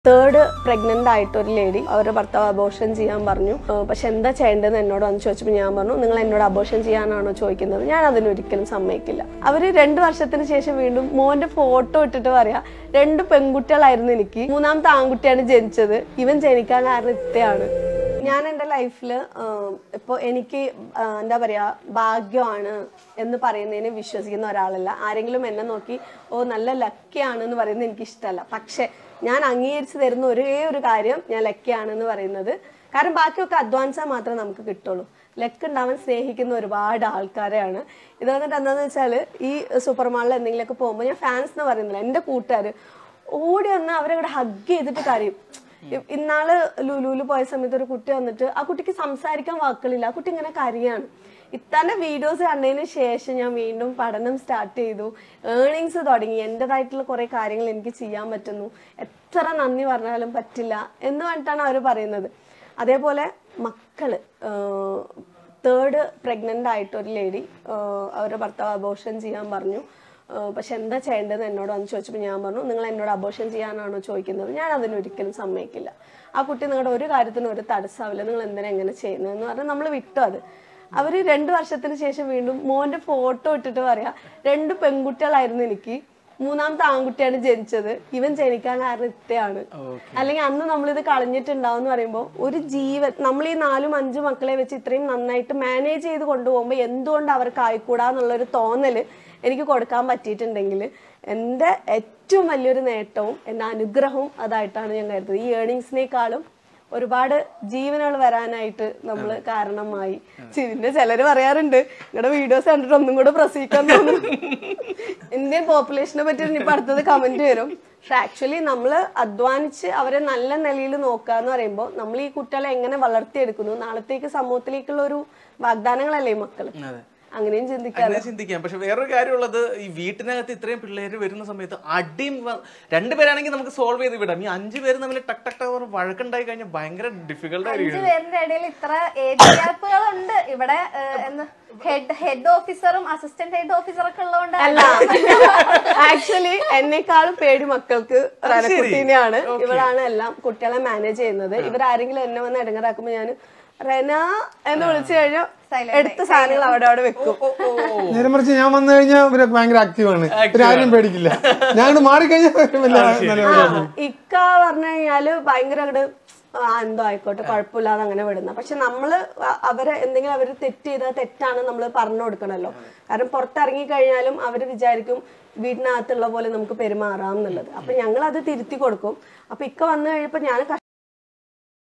third pregnant ആയിട്ട് ഒരു lady അവരുടെ ഭർത്താവ് അബോഷൻ ചെയ്യാൻ പറഞ്ഞു ഏഹ് പക്ഷെ എന്താ ചെയ്യേണ്ടതെന്ന് എന്നോട് വന്ന് ചോദിച്ചപ്പോൾ ഞാൻ പറഞ്ഞു നിങ്ങൾ എന്നോട് അബോഷൻ ചെയ്യാനാണോ ചോദിക്കുന്നത് ഞാൻ അതിനൊരിക്കലും സമ്മതിക്കില്ല അവര് രണ്ട് വർഷത്തിന് ശേഷം വീണ്ടും മോന്റെ ഫോട്ടോ ഇട്ടിട്ട് പറയാ രണ്ട് പെൺകുട്ടികളായിരുന്നു എനിക്ക് മൂന്നാമത്തെ ആൺകുട്ടിയാണ് ജനിച്ചത് ഇവൻ ജനിക്കാൻ കാരണം ഇത്തയാണ് ഞാൻ എൻ്റെ ലൈഫിൽ ഇപ്പോൾ എനിക്ക് ആ, എന്താ പറയുക ഭാഗ്യമാണ് എന്ന് പറയുന്നതിന് വിശ്വസിക്കുന്ന ഒരാളല്ല ആരെങ്കിലും എന്നെ നോക്കി ഓ നല്ല ലക്കിയാണ് എന്ന് പറയുന്നത് എനിക്ക് ഇഷ്ടമല്ല പക്ഷെ ഞാൻ അംഗീകരിച്ച് തരുന്ന ഒരേ ഒരു കാര്യം ഞാൻ ലക്കിയാണെന്ന് പറയുന്നത് കാരണം ബാക്കിയൊക്കെ അധ്വാനിച്ചാൽ മാത്രമേ നമുക്ക് കിട്ടുള്ളൂ ലക്ക് ഉണ്ടാവാൻ സ്നേഹിക്കുന്ന ഒരുപാട് ആൾക്കാരെയാണ് ഇത് വന്നിട്ട് എന്താണെന്ന് വെച്ചാൽ ഈ സൂപ്പർ മാളിൽ എന്തെങ്കിലുമൊക്കെ പോകുമ്പോൾ ഞാൻ ഫാൻസ് എന്ന് പറയുന്നില്ല എൻ്റെ കൂട്ടുകാർ ഓടി വന്ന് അവരെ ഇവിടെ ഹഗ് ചെയ്തിട്ട് കരയും ഇ- ഇന്നാള് ലുലുവിൽ പോയ സമയത്ത് ഒരു കുട്ടി വന്നിട്ട് ആ കുട്ടിക്ക് സംസാരിക്കാൻ വാക്കുകളില്ല ആ കുട്ടി ഇങ്ങനെ കരയാണ് ഇത്തന്നെ വീഡിയോസ് കണ്ടതിന് ശേഷം ഞാൻ വീണ്ടും പഠനം സ്റ്റാർട്ട് ചെയ്തു ഏർണിങ്സ് തുടങ്ങി എൻ്റെതായിട്ടുള്ള കുറേ കാര്യങ്ങൾ എനിക്ക് ചെയ്യാൻ പറ്റുന്നു എത്ര നന്ദി പറഞ്ഞാലും പറ്റില്ല എന്ന് പറഞ്ഞിട്ടാണ് അവർ പറയുന്നത് അതേപോലെ മക്കള് തേർഡ് പ്രഗ്നന്റ് ആയിട്ട് ഒരു ലേഡി അവരുടെ ഭർത്താവ് അബോഷൻ ചെയ്യാൻ പറഞ്ഞു ഏഹ് പക്ഷെ എന്താ ചെയ്യേണ്ടതെന്ന് എന്നോട് വന്ന് ചോദിച്ചപ്പോൾ ഞാൻ പറഞ്ഞു നിങ്ങൾ എന്നോട് അബോഷൻ ചെയ്യാനാണോ ചോദിക്കുന്നത് ഞാൻ അതിനൊരിക്കലും സമ്മതിക്കില്ല ആ കുട്ടി നിങ്ങളുടെ ഒരു കാര്യത്തിനും ഒരു തടസ്സമാവില്ല നിങ്ങൾ എന്തിനാ എങ്ങനെ ചെയ്യുന്നതെന്ന് പറഞ്ഞാൽ നമ്മൾ വിട്ടു അത് അവര് രണ്ട് വർഷത്തിന് ശേഷം വീണ്ടും മോന്റെ ഫോട്ടോ ഇട്ടിട്ട് പറയാ രണ്ട് പെൺകുട്ടികളായിരുന്നു എനിക്ക് മൂന്നാമത്തെ ആൺകുട്ടിയാണ് ജനിച്ചത് ഇവൻ ജനിക്കാൻ കാരണം ഇത്തയാണ് അല്ലെങ്കിൽ അന്ന് നമ്മളിത് കളഞ്ഞിട്ടുണ്ടാവും എന്ന് പറയുമ്പോൾ ഒരു ജീവൻ നമ്മൾ ഈ നാലും അഞ്ചും മക്കളെ വെച്ച് ഇത്രയും നന്നായിട്ട് മാനേജ് ചെയ്ത് കൊണ്ടുപോകുമ്പോൾ എന്തുകൊണ്ട് അവർക്ക് ആയിക്കൂടാന്നുള്ള ഒരു തോന്നല് എനിക്ക് കൊടുക്കാൻ പറ്റിയിട്ടുണ്ടെങ്കിൽ എൻ്റെ ഏറ്റവും വലിയൊരു നേട്ടവും എൻ്റെ അനുഗ്രഹവും അതായിട്ടാണ് ഞാൻ കരുതുന്നത് ഈ ഏണിങ്സിനേക്കാളും ഒരുപാട് ജീവനുകൾ വരാനായിട്ട് നമ്മൾ കാരണമായി പിന്നെ ചിലര് പറയാറുണ്ട് നിങ്ങളുടെ വീഡിയോസ് കണ്ടിട്ട് ഒന്നും കൂടെ പ്രസവിക്കാൻ തോന്നുന്നു ഇന്ത്യൻ പോപ്പുലേഷനെ പറ്റി ഇനിയിപ്പോ അടുത്തത് കമന്റ് വരും പക്ഷെ ആക്ച്വലി നമ്മൾ അധ്വാനിച്ച് അവരെ നല്ല നിലയിൽ നോക്കുക എന്ന് പറയുമ്പോൾ നമ്മൾ ഈ കുട്ടികളെ എങ്ങനെ വളർത്തിയെടുക്കുന്നു നാളത്തേക്ക് സമൂഹത്തിലേക്കുള്ള ഒരു വാഗ്ദാനങ്ങളല്ലേ ഈ മക്കള് അതെ അങ്ങനെയും ചിന്തിക്കാം അങ്ങനെ ചിന്തിക്കാം പക്ഷെ വേറൊരു കാര്യമുള്ളത് ഈ വീട്ടിനകത്ത് ഇത്രയും പിള്ളേര് വരുന്ന സമയത്ത് അടിയും വ- രണ്ടുപേരാണെങ്കിൽ നമുക്ക് സോൾവ് ചെയ്ത് വിടാം ഈ അഞ്ചു പേര് തമ്മിൽ ടക്ക് ടക്ക് ടക്ക് പറഞ്ഞ് വഴക്കുണ്ടായി കഴിഞ്ഞാൽ ഭയങ്കര ഡിഫിക്കൽട്ട് അഞ്ചു ആയിരിക്കും പേരുടെ ഇടയിൽ ഇത്ര ഏജ് ഗ്യാപ്പുകൾ ഉണ്ട് ഇവിടെ ഹെഡ് ഹെഡ് ഓഫീസറും അസിസ്റ്റന്റ് ഹെഡ് ഓഫീസറൊക്കെ ഉള്ളതുകൊണ്ട് അല്ല ആക്ച്വലി എന്നെക്കാളും പേടി മക്കൾക്ക് റനക്കുട്ടീനെയാണ് ഇവരാണ് എല്ലാം കുട്ടികളെ മാനേജ് ചെയ്യുന്നത് ഇവരാരെങ്കിലും എന്നെ വന്ന് ഇടങ്ങറാക്കുമ്പോ ഞാൻ റെന എന്ന് വിളിച്ചു കഴിഞ്ഞാൽ എടുത്ത സാധനങ്ങൾ അവിടെ അവിടെ വെക്കും നേരെ മറിച്ച് ഞാൻ വന്നു കഴിഞ്ഞാൽ ഇവരൊക്കെ ഭയങ്കര ആക്റ്റീവാണ് ഇവരാരും പേടിക്കില്ല ഞാൻ അങ്ങോട്ട് മാറിക്കഴിഞ്ഞാൽ വലിയ നല്ല ആ, ഇക്ക പറഞ്ഞു കഴിഞ്ഞാല് ഭയങ്കര അങ്ങട് ആ എന്തോ ആയിക്കോട്ടെ കുഴപ്പമില്ലാതെ അങ്ങനെ വിടുന്ന പക്ഷെ നമ്മള് അ- അവരെ എന്തെങ്കിലും അവര് തെറ്റ് ചെയ്താൽ തെറ്റാണ് നമ്മൾ പറഞ്ഞു കൊടുക്കണല്ലോ കാരണം പുറത്തിറങ്ങി കഴിഞ്ഞാലും അവര് വിചാരിക്കും വീടിനകത്തുള്ള പോലെ നമുക്ക് പെരുമാറാം എന്നുള്ളത് അപ്പൊ ഞങ്ങൾ അത് തിരുത്തി കൊടുക്കും അപ്പൊ ഇക്ക വന്നു കഴിയപ്പോ ഞാൻ